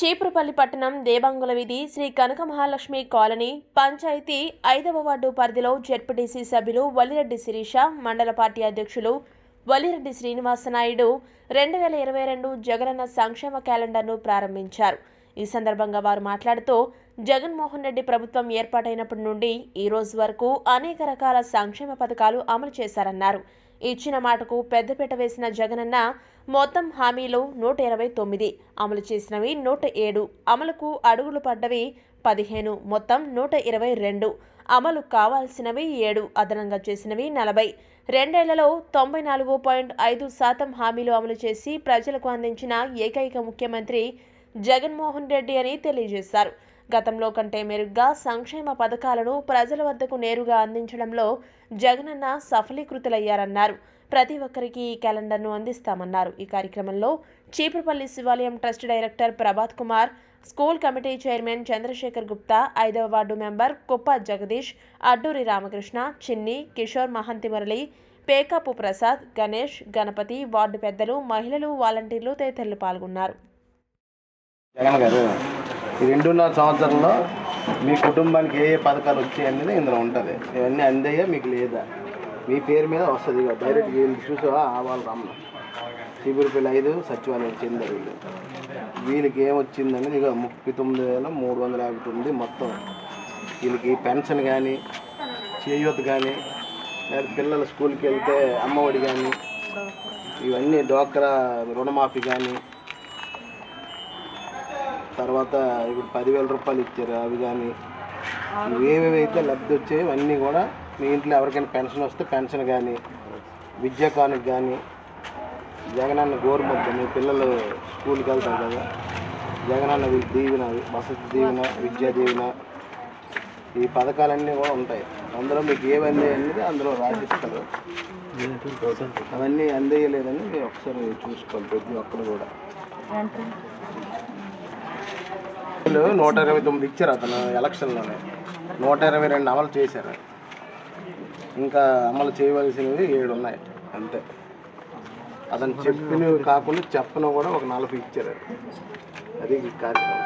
చీపురుపల్లి పట్టణం దేవాంగుల వీధి శ్రీ కనక మహాలక్ష్మి కాలనీ పంచాయతీ ఐదవ వార్డు పరిధిలో జెడ్పీటీసీ సభ్యులు వలిరెడ్డి శిరీష మండల పార్టీ అధ్యక్షులు వలిరెడ్డి శ్రీనివాసనాయుడు రెండు వేల ఇరవై రెండు జగనన్న సంక్షేమ క్యాలెండర్ను ప్రారంభించారు ఈ సందర్భంగా వారు మాట్లాడుతూ జగన్మోహన్ రెడ్డి ప్రభుత్వం ఏర్పాటైనప్పటి నుండి ఈ రోజు వరకు అనేక రకాల సంక్షేమ పథకాలు అమలు చేశారన్నారు ఇచ్చిన మాటకు పెద్దపీట వేసిన జగనన్న మొత్తం హామీలు నూట ఇరవై తొమ్మిది అమలు చేసినవి నూట ఏడు అమలుకు అడుగులు పడ్డవి పదిహేను మొత్తం నూట ఇరవై రెండు అమలు కావాల్సినవి ఏడు అదనంగా చేసినవి నలభై రెండేళ్లలో తొంభై నాలుగు పాయింట్ ఐదు శాతం హామీలు అమలు చేసి ప్రజలకు అందించిన ఏకైక ముఖ్యమంత్రి జగన్మోహన్ రెడ్డి అని తెలియజేశారు గతంలో కంటే మెరుగ్గా సంక్షేమ పథకాలను ప్రజల వద్దకు నేరుగా అందించడంలో జగనన్న సఫలీకృతులయ్యారన్నారు ప్రతి ఒక్కరికి ఈ క్యాలెండర్ను అందిస్తామన్నారు ఈ కార్యక్రమంలో Cheepurupalli Sivalayam trust director Prabhat Kumar school committee chairman Chandrasekhar Gupta ఐదవ ward member Kuppa Jagadish Adduri Ramakrishna Chinni Kishore Mahanti Murali Pekapu Prasad Ganesh Ganapathi ward పెద్దలు మహిళలు వాలంటీర్లు తదితరులు పాల్గొన్నారు జగన్ గారు ఈ రెండున్నర సంవత్సరంలో మీ కుటుంబానికి ఏ ఏ పథకాలు వచ్చాయి అనేది ఇందులో ఉంటుంది ఇవన్నీ అందాయా మీకు లేదా మీ పేరు మీద వస్తుంది ఇక డైరెక్ట్ వీళ్ళు చూసావా ఆ వాళ్ళు రమ్మ చీపురుపల్లి ఐదు సచివాలయం చెందారు వీళ్ళు వీళ్ళకి ఏం వచ్చిందనేది ఇక ముప్పై తొమ్మిది వేల మూడు వందల యాభై తొమ్మిది మొత్తం వీళ్ళకి పెన్షన్ కానీ చేయూత కానీ లేదా పిల్లల స్కూల్కి వెళ్తే అమ్మఒడి కానీ ఇవన్నీ డోక్రా రుణమాఫీ కానీ తర్వాత ఇప్పుడు పదివేల రూపాయలు ఇచ్చారు అవి కానీ ఏవేవి అయితే లబ్ధి వచ్చాయో అన్నీ కూడా మీ ఇంట్లో ఎవరికైనా పెన్షన్ వస్తే పెన్షన్ కానీ విద్యా కానుక కానీ జగనన్న గోరుముద్ద మీ పిల్లలు స్కూల్కి వెళ్తారు కదా జగనన్న వి- దీవెన వసతి దీవెన విద్యా దీవెన ఈ పథకాలన్నీ కూడా ఉంటాయి అందులో మీకు ఏవన్నీ అనేది అందులో రాసిస్తారు అవన్నీ అందేయలేదని మీరు ఒకసారి చూసుకోవాలి ప్రతి ఒక్కరు కూడా వీళ్ళు నూట ఇరవై తొమ్మిది ఇచ్చారు అతను ఎలక్షన్లోనే నూట ఇరవై రెండు అమలు చేశారు ఇంకా అమలు చేయవలసినవి ఏడు ఉన్నాయి అంతే అతను చెప్పినవి కాకుండా చెప్పను కూడా ఒక నలభై ఇచ్చారు అది ఈ కార్యక్రమం